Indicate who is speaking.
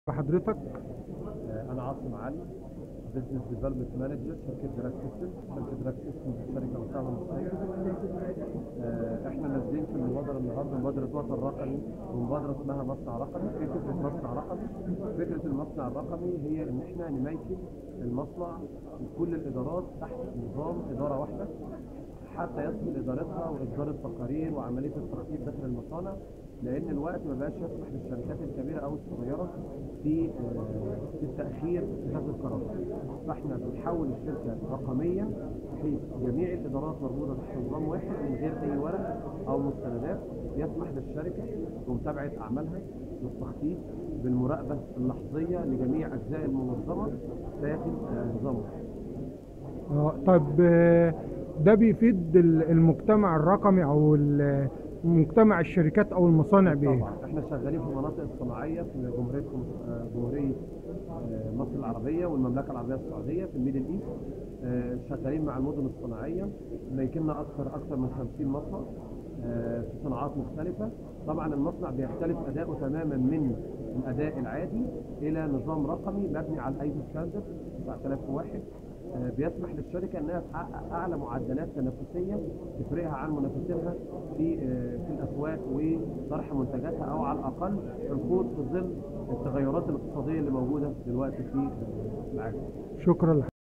Speaker 1: بحضرتك
Speaker 2: انا عاصم علي بزنس ديفلوبمنت مانجر شركه دراك سيستم شركه دراك سيستم شركه مساهمه مصريه آه، احنا نازلين في المبادره النهارده مبادره وطن رقمي ومبادره اسمها مصنع رقمي ايه فكره مصنع رقمي؟ فكره المصنع الرقمي هي ان احنا نميكن المصنع وكل الادارات تحت نظام اداره واحده حتى يسهل ادارتها واصدار التقارير وعمليه الترتيب داخل المصانع لان الوقت ما بقاش يسمح للشركات الكبيره او الصغيره في آه، في التاخير في اتخاذ القرار فاحنا بنحول الشركه رقميا بحيث جميع الادارات مربوطه تحت نظام واحد من غير اي ورق او مستندات يسمح للشركه بمتابعه اعمالها بالتخطيط بالمراقبه اللحظيه لجميع اجزاء المنظمه داخل آه، نظام واحد
Speaker 1: آه، طب آه، ده بيفيد ال- المجتمع الرقمي او ال- مجتمع الشركات او المصانع بايه
Speaker 2: طبعا احنا شغالين في المناطق الصناعيه في جمهوريه آه، جمهوريه آه، مصر العربيه والمملكه العربيه السعوديه في الميدل ايست آه، شغالين مع المدن الصناعيه ميكنا اكثر اكثر من 50 مصنع آه، في صناعات مختلفه طبعا المصنع بيختلف اداؤه تماما من الاداء العادي الى نظام رقمي مبني على الايزو ستاندرد 9001 آه، بيسمح للشركه انها تحقق اعلى معدلات تنافسيه تفرقها عن منافسينها في آه، في الاسواق وطرح منتجاتها او على الاقل الخوض في ظل التغيرات الاقتصاديه اللي موجوده دلوقتي في آه، العالم.
Speaker 1: شكرا لحضرتك